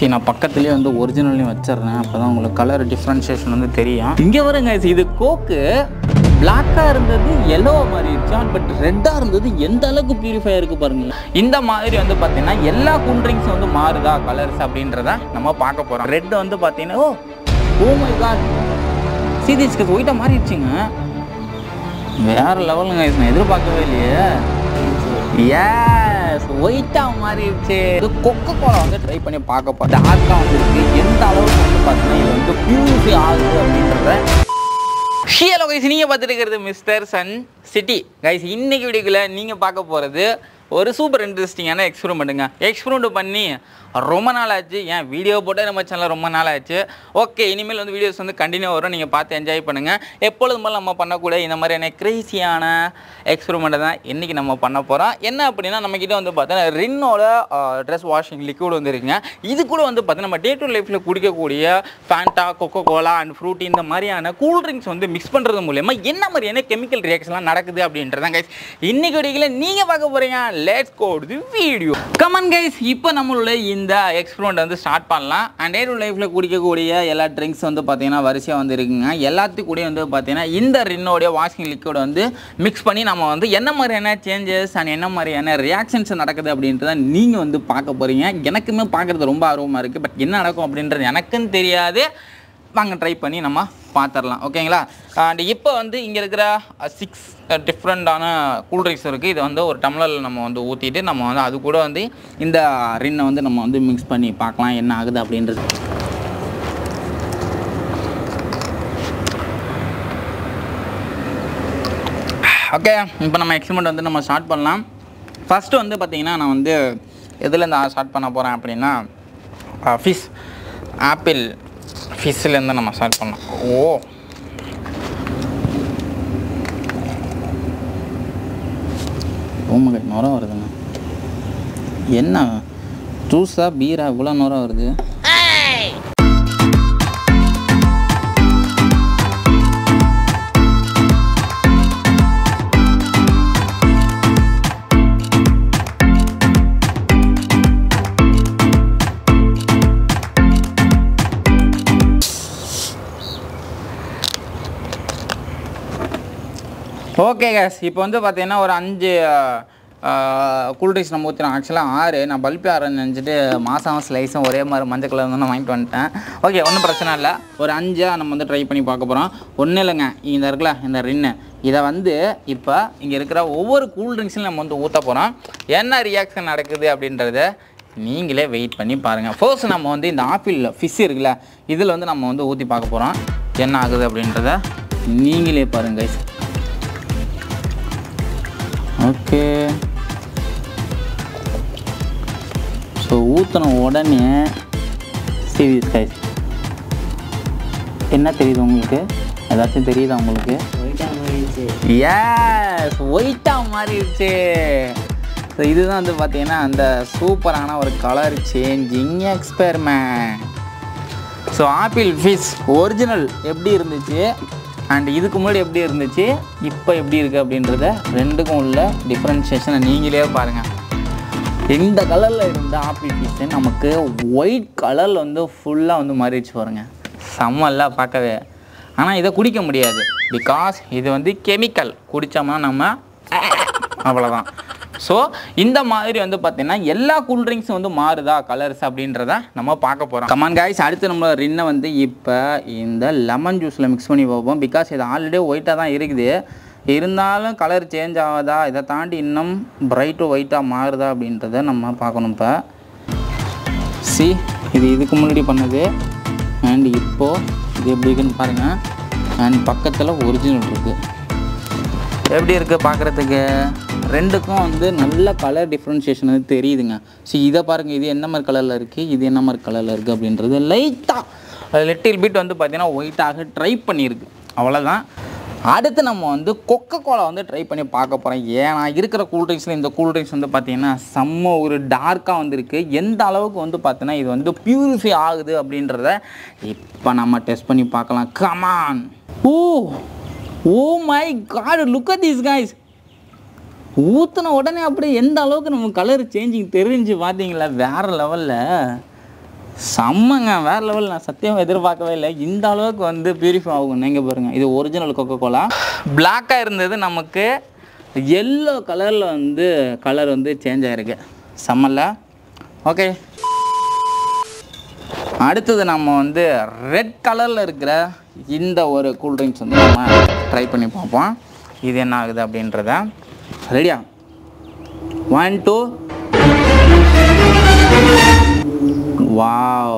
சரி நான் பக்கத்துலேயே வந்து ஒரிஜினலையும் வச்சிடுறேன் அப்போ தான் உங்களுக்கு கலர் டிஃப்ரென்ஷியேஷன் வந்து தெரியும் இங்கே வருங்க இது கோக்கு பிளாக்காக இருந்தது எல்லோ மாறிடுச்சான் பட் ரெட்டாக இருந்தது எந்த அளவுக்கு பியூரிஃபை இருக்கு பாருங்க இந்த மாதிரி வந்து பார்த்தீங்கன்னா எல்லா கூல் ட்ரிங்க்ஸ் வந்து மாறுதா கலர்ஸ் அப்படின்றத நம்ம பார்க்க போகிறோம் ரெட் வந்து பார்த்தீங்கன்னா ஓ ஓ மை காட் சீதீஸ்க்கு ஒயிட்டாக மாறிடுச்சுங்க வேற லெவலுங்க இது நான் எதிர்பார்க்கவே இல்லையே எஸ் ஒயிட்டாக மாறிடுச்சு இது கொக்கோ கோலா வந்து ட்ரை பண்ணி பார்க்க போகிறேன் டார்க்காக வந்துருக்கு எந்த அளவுக்கு வந்து பார்த்தீங்கன்னா இது வந்து பியூரிஃபை ஆகுது அப்படின்றத ஹலோ கைஸ் நீங்கள் பார்த்துட்டு இருக்கிறது மிஸ்டர் சன் சிட்டி கைஸ் இன்னைக்கு வீடியோக்குள்ள நீங்கள் பார்க்க போகிறது ஒரு சூப்பர் இன்ட்ரெஸ்டிங்கான எக்ஸ்பெரிமெண்ட்டுங்க எக்ஸ்பெரிமெண்ட் பண்ணி ரொம்ப நாள் ஆச்சு ஏன் வீடியோ போட்டே நம்ம சேனலில் ரொம்ப நாள் ஆச்சு ஓகே இனிமேல் வந்து வீடியோஸ் வந்து கண்டினியூ வரும் நீங்கள் பார்த்து என்ஜாய் பண்ணுங்கள் எப்பொழுதும் போல் நம்ம பண்ணக்கூடிய இந்த மாதிரியான கிரேசியான எக்ஸ்பெரிமெண்ட்டை தான் இன்றைக்கி நம்ம பண்ண போகிறோம் என்ன அப்படின்னா நம்மக்கிட்ட வந்து பார்த்தீங்கன்னா ரின்னோட ட்ரெஸ் வாஷிங் லிக்விட் வந்து இருக்குங்க இது கூட வந்து பார்த்தீங்கன்னா நம்ம டே டு லைஃப்பில் குடிக்கக்கூடிய Fanta Coca Cola and fruit இந்த மாதிரியான கூல் ட்ரிங்க்ஸ் வந்து மிக்ஸ் பண்ணுறது மூலயமா என்ன மாதிரியான கெமிக்கல் ரியாக்ஷன்லாம் நடக்குது அப்படின்றதான் கைஸ் இன்னைக்கு வீடியோவில் நீங்கள் பார்க்க போகிறீங்க let's go to the video come on guys இப்போ நம்மளோட இந்த எக்ஸ்பெரிமெண்ட் வந்து ஸ்டார்ட் பண்ணலாம் அண்ட் டே டு லைஃப்பில் குடிக்கக்கூடிய எல்லா ட்ரிங்க்ஸ் வந்து பார்த்தீங்கன்னா வரிசையாக வந்து இருக்குங்க எல்லாத்துக்கும் கூட வந்து பார்த்தீங்கன்னா இந்த ரின்னோடைய வாஷிங் லிக்விட் வந்து மிக்ஸ் பண்ணி நம்ம வந்து என்ன மாதிரியான சேஞ்சஸ் அண்ட் என்ன மாதிரியான ரியாக்ஷன்ஸ் நடக்குது அப்படின்றத நீங்கள் வந்து பார்க்க போகிறீங்க எனக்குமே பார்க்குறது ரொம்ப ஆர்வமாக இருக்குது பட் என்ன நடக்கும் அப்படின்றது எனக்கும் தெரியாது வாங்க ட்ரை பண்ணி நம்ம பார்த்துடலாம் ஓகேங்களா அண்ட் இப்போ வந்து இங்கே இருக்கிற சிக்ஸ் டிஃப்ரெண்ட்டான கூல்ட்ரிங்க்ஸ் இருக்குது இதை வந்து ஒரு டம்ளரில் நம்ம வந்து ஊற்றிட்டு நம்ம வந்து அது கூட வந்து இந்த ரின்னை வந்து நம்ம வந்து மிக்ஸ் பண்ணி பார்க்கலாம் என்ன ஆகுது அப்படின்றது ஓகே இப்போ நம்ம எக்ஸ்பெரிமெண்ட் வந்து நம்ம ஸ்டார்ட் பண்ணலாம் ஃபஸ்ட்டு வந்து பார்த்திங்கன்னா நான் வந்து எதுலேருந்து ஸ்டார்ட் பண்ண போகிறேன் அப்படின்னா ஃபிஷ் ஆப்பிள் ஃபிஷ்லேருந்து நம்ம ஸ்டார்ட் பண்ணலாம் ஓ ஓமகை நுரம் வருதுங்க என்ன ஜூஸா பீரா இவ்வளோ நுரம் வருது ஓகே கேஸ் இப்போ வந்து பார்த்தீங்கன்னா ஒரு அஞ்சு கூல்ட்ரிங்க்ஸ் நம்ம ஊற்றுறோம் ஆக்சுவலாக ஆறு நான் பல்பி ஆறுன்னு நினச்சிட்டு மாதம் ஸ்லைஸும் ஒரே மாதிரி மஞ்சள் கலர் வந்து நான் வாங்கிட்டு வந்துட்டேன் ஓகே ஒன்றும் பிரச்சனை இல்லை ஒரு அஞ்சாக நம்ம வந்து ட்ரை பண்ணி பார்க்க போகிறோம் ஒன்றும் இல்லைங்க இந்த இருக்குல்ல இந்த ரின்னு இதை வந்து இப்போ இங்கே இருக்கிற ஒவ்வொரு கூல்ட்ரிங்க்ஸையும் நம்ம வந்து ஊற்ற போகிறோம் என்ன ரியாக்ஷன் நடக்குது அப்படின்றத நீங்களே வெயிட் பண்ணி பாருங்கள் ஃபர்ஸ்ட் நம்ம வந்து இந்த ஆப்பிள் ஃபிஷ் இருக்குல்ல இதில் வந்து நம்ம வந்து ஊற்றி பார்க்க போகிறோம் என்ன ஆகுது அப்படின்றத நீங்களே பாருங்க guys. ஓகே ஸோ ஊற்றின உடனே சீரியஸ் கைஸ் என்ன தெரியுது உங்களுக்கு ஏதாச்சும் தெரியுதா உங்களுக்கு எஸ் ஒயிட்டாக மாறிடுச்சு ஸோ இதுதான் வந்து பார்த்தீங்கன்னா அந்த சூப்பரான ஒரு colour changing experiment so apple fish original எப்படி இருந்துச்சு அண்ட் இதுக்கு முன்னாடி எப்படி இருந்துச்சு இப்போ எப்படி இருக்குது அப்படின்றத ரெண்டுக்கும் உள்ள டிஃப்ரென்ஷியேஷனை நீங்களே பாருங்கள் இந்த கலரில் இருந்த ஆப்பிள் ஃபிஷ்ஷு நமக்கு ஒயிட் கலரில் வந்து ஃபுல்லாக வந்து மாறிடுச்சு பாருங்க செம்மல்ல பார்க்கவே ஆனால் இதை குடிக்க முடியாது பிகாஸ் இது வந்து கெமிக்கல் குடித்தோம்னா நம்ம அவ்வளோதான் ஸோ இந்த மாதிரி வந்து பார்த்தீங்கன்னா எல்லா கூல்ட்ரிங்க்ஸும் வந்து மாறுதா கலர்ஸ் அப்படின்றத நம்ம பார்க்க போகிறோம் கமான் காய்ஸ் அடுத்து நம்ம ரின்னை வந்து இப்போ இந்த லெமன் ஜூஸில் மிக்ஸ் பண்ணி பார்ப்போம் பிகாஸ் இது ஆல்ரெடி ஒயிட்டாக தான் இருக்குது இருந்தாலும் கலர் சேஞ்ச் ஆகுதா இதை தாண்டி இன்னும் பிரைட்டு ஒயிட்டாக மாறுதா அப்படின்றத நம்ம பார்க்கணும் இப்போ சி இது இதுக்கு முன்னாடி பண்ணது அண்ட் இப்போது இது எப்படி இருக்குன்னு பாருங்கள் அண்ட் பக்கத்தில் ஒரிஜினல் இருக்குது எப்படி இருக்குது பார்க்குறதுக்கு ரெண்டுக்கும் வந்து நல்ல கலர் டிஃப்ரென்ஷியேஷன் வந்து தெரியுதுங்க ஸோ இதை பாருங்கள் இது என்ன மாதிரி கலரில் இருக்குது இது என்ன மாதிரி கலரில் இருக்குது அப்படின்றது லைட்டாக லிட்டில் பிட் வந்து பார்த்தீங்கன்னா ஒயிட்டாக ட்ரை பண்ணியிருக்கு அவ்வளோதான் அடுத்து நம்ம வந்து கொக்கோ கோலா வந்து ட்ரை பண்ணி பார்க்க போகிறோம் ஏன்னா இருக்கிற கூல்ட்ரிங்க்ஸில் இந்த கூல்ட்ரிங்க்ஸ் வந்து பார்த்தீங்கன்னா செம்ம ஒரு டார்க்காக வந்திருக்கு எந்த அளவுக்கு வந்து பார்த்தீங்கன்னா இது வந்து பியூரிஃபை ஆகுது அப்படின்றத இப்போ நம்ம டெஸ்ட் பண்ணி பார்க்கலாம் come on oh oh my god look at this guys ஊற்றின உடனே அப்படியே எந்த அளவுக்கு நம்ம கலர் சேஞ்சிங் தெரிஞ்சு பார்த்தீங்களா வேறு லெவலில் செம்மங்க வேற லெவல் நான் சத்தியம் எதிர்பார்க்கவே இல்லை இந்த அளவுக்கு வந்து பியூரிஃபை ஆகும் நீங்கள் பாருங்க இது ஒரிஜினல் கொக்கோ கோலா பிளாக்காக இருந்தது நமக்கு எல்லோ கலரில் வந்து கலர் வந்து சேஞ்ச் ஆகிருக்கு செம்மல்ல ஓகே அடுத்தது நம்ம வந்து ரெட் கலரில் இருக்கிற இந்த ஒரு கூல்ட்ரிங்க்ஸ் வந்து நம்ம ட்ரை பண்ணி பார்ப்போம் இது என்ன ஆகுது அப்படின்றத ரெடியா ஒன் டூ வாவ்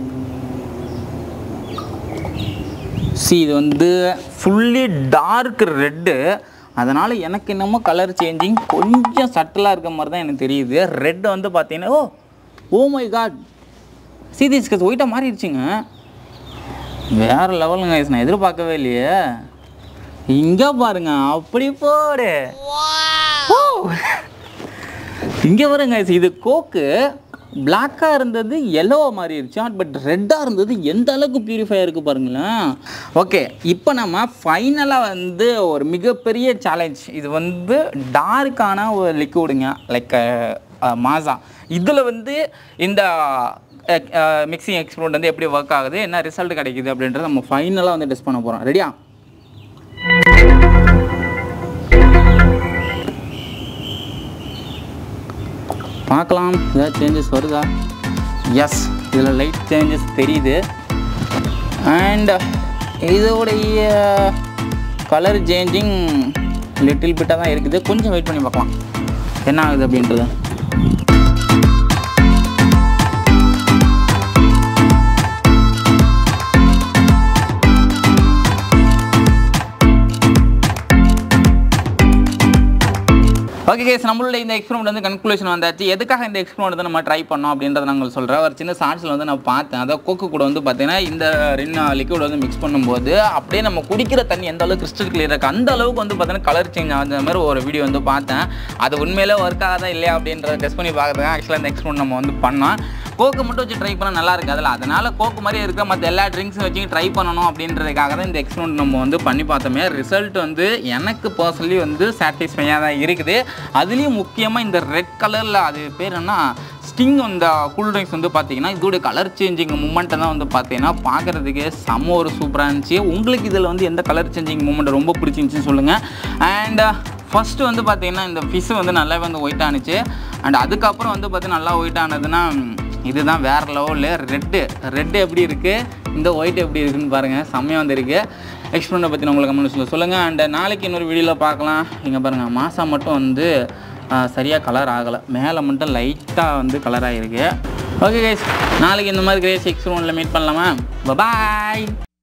சி இது வந்து ஃபுல்லி டார்க் ரெட்டு அதனால் எனக்கு என்னமோ கலர் சேஞ்சிங் கொஞ்சம் சட்டலாக இருக்க மாதிரி தான் எனக்கு தெரியுது ரெட் வந்து பார்த்தீங்கன்னா oh oh my god see this guys ஒயிட்டாக மாறிடுச்சுங்க வேற லெவலுங்க guys. நான் எதிர்பார்க்கவே இல்லையே இங்கே பாருங்க அப்படி போடு ஓ! இங்கே வருங்க guys. இது கோக்கு பிளாக்காக இருந்தது எல்லோவாக மாறிடுச்சு பட் ரெட்டாக இருந்தது எந்த அளவுக்கு பியூரிஃபை இருக்குது பாருங்களேன் ஓகே இப்போ நம்ம ஃபைனலாக வந்து ஒரு மிகப்பெரிய சேலஞ்ச் இது வந்து டார்க்கான ஒரு லிக்விடுங்க லைக் மாசா இதில் வந்து இந்த மிக்சிங் எக்ஸ்பெரிமெண்ட் வந்து எப்படி ஒர்க் ஆகுது என்ன ரிசல்ட் கிடைக்குது அப்படின்றத நம்ம ஃபைனலாக வந்து டெஸ்ட் பண்ண போகிறோம் ரெடியா பார்க்கலாம் ஏதாவது சேஞ்சஸ் வருதா எஸ் இதில் லைட் சேஞ்சஸ் தெரியுது அண்ட் இதோடைய கலர் சேஞ்சிங் லிட்டில் பிட்டாக தான் இருக்குது கொஞ்சம் வெயிட் பண்ணி பார்க்கலாம் என்ன ஆகுது அப்படின்றது ஓகே கேஸ் நம்மளுடைய இந்த எக்ஸ்பெரிமெண்ட் வந்து கன்க்ளூஷன் வந்தாச்சு எதுக்காக இந்த எக்ஸ்பெரிமெண்ட் வந்து நம்ம ட்ரை பண்ணோம் அப்படின்றத நாங்கள் சொல்கிறேன் ஒரு சின்ன ஷார்ட்ஸில் வந்து நான் பார்த்தேன் அதாவது கோக்கு கூட வந்து பார்த்தீங்கன்னா இந்த ரெண்டு லிக்விட் வந்து மிக்ஸ் பண்ணும்போது அப்படியே நம்ம குடிக்கிற தண்ணி எந்த அளவுக்கு கிறிஸ்டல் கிளியர் இருக்குது அந்த அளவுக்கு வந்து பார்த்தீங்கன்னா கலர் சேஞ்ச் ஆகுற மாதிரி ஒரு வீடியோ வந்து பார்த்தேன் அது உண்மையிலே ஒர்க் ஆகாதா இல்லையா அப்படின்றத டெஸ்ட் பண்ணி பார்க்குறதுக்கு ஆக்சுவலாக இந்த எக்ஸ்பெரிமெண்ட் நம்ம வந்து பண்ணோம் கோக்கு மட்டும் வச்சு ட்ரை பண்ண நல்லா இருக்கு அதில் அதனால கோக்கு மாதிரி இருக்க மற்ற எல்லா ட்ரிங்க்ஸும் வச்சு ட்ரை பண்ணணும் அப்படின்றதுக்காக தான் இந்த எக்ஸ்பெரிமெண்ட் நம்ம வந்து பண்ணி பார்த்தோமே ரிசல்ட் வந்து எனக்கு பர்சனலி வந்து சாட்டிஸ்ஃபையாக தான் இருக்குது அதுலேயும் முக்கியமாக இந்த ரெட் கலரில் அது பேர் என்ன ஸ்டிங் இந்த கூல் ட்ரிங்க்ஸ் வந்து பார்த்தீங்கன்னா இதோட கலர் சேஞ்சிங் மூமெண்ட்டை தான் வந்து பார்த்தீங்கன்னா பார்க்குறதுக்கு செம்ம ஒரு சூப்பராக இருந்துச்சு உங்களுக்கு இதில் வந்து எந்த கலர் சேஞ்சிங் மூமெண்ட் ரொம்ப பிடிச்சிருந்துச்சின்னு சொல்லுங்கள் அண்ட் ஃபஸ்ட்டு வந்து பார்த்தீங்கன்னா இந்த ஃபிஷ் வந்து நல்லாவே வந்து ஒயிட் ஆனுச்சு அண்ட் அதுக்கப்புறம் வந்து பார்த்தீங்கன்னா நல்லா ஒயிட் ஆனதுன்னா இதுதான் வேறு லெவலில் ரெட்டு ரெட்டு எப்படி இருக்குது இந்த ஒயிட் எப்படி இருக்குன்னு பாருங்கள் செம்மையாக வந்திருக்கு எக்ஸ்பிளனை பற்றி உங்களுக்கு கமெண்ட்ஸில் சொல்லுங்கள் அண்ட் நாளைக்கு இன்னொரு வீடியோவில் பார்க்கலாம் இங்கே பாருங்கள் மாசா மட்டும் வந்து சரியாக கலர் ஆகலை மேலே மட்டும் லைட்டாக வந்து கலர் ஆகிருக்கு ஓகே கைஸ் நாளைக்கு இந்த மாதிரி கிரேஸ் எக்ஸ்பிளனில் மீட் பண்ணலாமா பாய்